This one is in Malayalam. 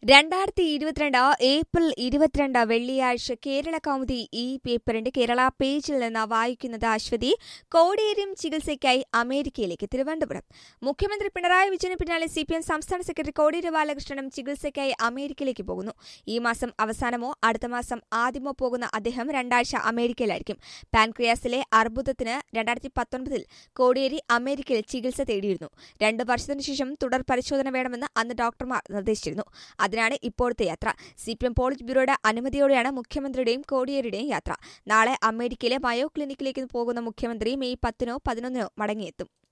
രണ്ടായിരത്തി ഇരുപത്തിരണ്ട് ഏപ്രിൽ ഇരുപത്തിരണ്ട് വെള്ളിയാഴ്ച കേരള കൗമുദി ഈ പേപ്പറിന്റെ കേരള പേജിൽ നിന്ന് വായിക്കുന്നത് അശ്വതി കോടിയേരിയും ചികിത്സയ്ക്കായി അമേരിക്കയിലേക്ക് തിരുവനന്തപുരം മുഖ്യമന്ത്രി പിണറായി വിജയന് പിന്നാലെ സി പി എം സംസ്ഥാന സെക്രട്ടറി കോടിയേരി ബാലകൃഷ്ണനും ചികിത്സയ്ക്കായി അമേരിക്കയിലേക്ക് പോകുന്നു ഈ മാസം അവസാനമോ അടുത്ത മാസം ആദ്യമോ പോകുന്ന അദ്ദേഹം രണ്ടാഴ്ച അമേരിക്കയിലായിരിക്കും പാൻക്രിയാസിലെ അർബുദത്തിന് രണ്ടായിരത്തി പത്തൊൻപതിൽ കോടിയേരി അമേരിക്കയിൽ ചികിത്സ തേടിയിരുന്നു രണ്ട് വർഷത്തിനു ശേഷം തുടർ പരിശോധന വേണമെന്ന് അന്ന് ഡോക്ടർമാർ നിർദ്ദേശിച്ചിരുന്നു അതിനാണ് ഇപ്പോഴത്തെ യാത്ര സി പി എം പോളിറ്റ് ബ്യൂറോയുടെ അനുമതിയോടെയാണ് മുഖ്യമന്ത്രിയുടെയും കോടിയേരിയുടെയും യാത്ര നാളെ അമേരിക്കയിലെ മയോ ക്ലിനിക്കിലേക്ക് പോകുന്ന മുഖ്യമന്ത്രി മെയ് പത്തിനോ പതിനൊന്നിനോ മടങ്ങിയെത്തും